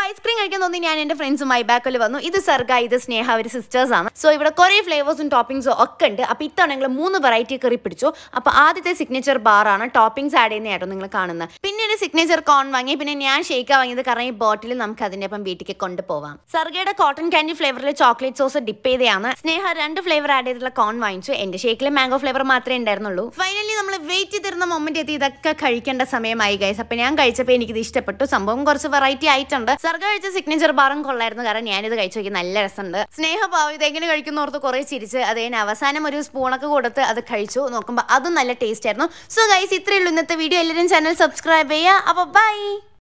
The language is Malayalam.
ഐസ്ക്രീം കഴിക്കാൻ തോന്നി ഞാൻ എന്റെ ഫ്രണ്ട്സുമായി ബാക്കിൽ വന്നു ഇത് സർഗ ഇത് സ്നേഹ അവർ സിസ്റ്റേഴ്സ് ആണ് സോ ഇവിടെ കുറെ ഫ്ലേവേഴ്സും ടോപ്പിംഗ്സും ഒക്കെ ഉണ്ട് അപ്പൊ ഇത്തവണ ഞങ്ങൾ മൂന്ന് വെറൈറ്റി കയറി പിടിച്ചു അപ്പൊ ആദ്യത്തെ സിഗ്നേച്ചർ ബാർ ആണ് ടോപ്പിംഗ്സ് ആഡ് ചെയ്യുന്നതായിട്ടോ നിങ്ങൾ കാണുന്നത് പിന്നെ ഒരു സിഗ്നേച്ചർ കോൺ വാങ്ങി പിന്നെ ഞാൻ ഷേക്ക് വാങ്ങിയത് കാരണം ഈ ബോട്ടിൽ നമുക്ക് അതിന്റെ ഒപ്പം വീട്ടിലേക്ക് കൊണ്ടുപോവാം സർഗയുടെ കോട്ടൺ കാൻഡി ഫ്ലേവറിൽ ചോക്ലേറ്റ് സോസ് ഡിപ്പ് ചെയ്തതാണ് സ്നേഹ രണ്ട് ഫ്ലേവർ ആഡ് ചെയ്തിട്ടുള്ള കോൺ വാങ്ങിച്ചു എന്റെ ഷേക്കിൽ മാംഗോ ഫ്ലേവർ മാത്രമേ ഉണ്ടായിരുന്നുള്ളൂ ഫൈനലി നമ്മൾ വെയിറ്റ് ചെയ്തിരുന്ന മൊമെന്റ് എത്തി ഇതൊക്കെ കഴിക്കേണ്ട സമയമായി ഗൈസ് അപ്പൊ ഞാൻ കഴിച്ചപ്പോൾ എനിക്കിത് ഇഷ്ടപ്പെട്ടു സംഭവം കുറച്ച് വെറൈറ്റി ആയിട്ടുണ്ട് സർഗ കഴിച്ച സിഗ്നേച്ചർ ബാറും കൊള്ളായിരുന്നു കാരണം ഞാനിത് കഴിച്ചു നോക്കി നല്ല രസമുണ്ട് സ്നേഹഭാവം ഇതെങ്ങനെ കഴിക്കുന്നോർത്ത് കുറെ ചിരിച്ച് അതേന് അവസാനം ഒരു സ്പൂണൊക്കെ കൊടുത്ത് അത് കഴിച്ചു നോക്കുമ്പോൾ അതും നല്ല ടേസ്റ്റ് ആയിരുന്നു സോ ഗൈസ് ഇത്രയേ ഉള്ളൂ ഇന്നത്തെ വീഡിയോ എല്ലാവരും ചാനൽ സബ്സ്ക്രൈബ് ചെയ്യുക അപ്പോൾ ബൈ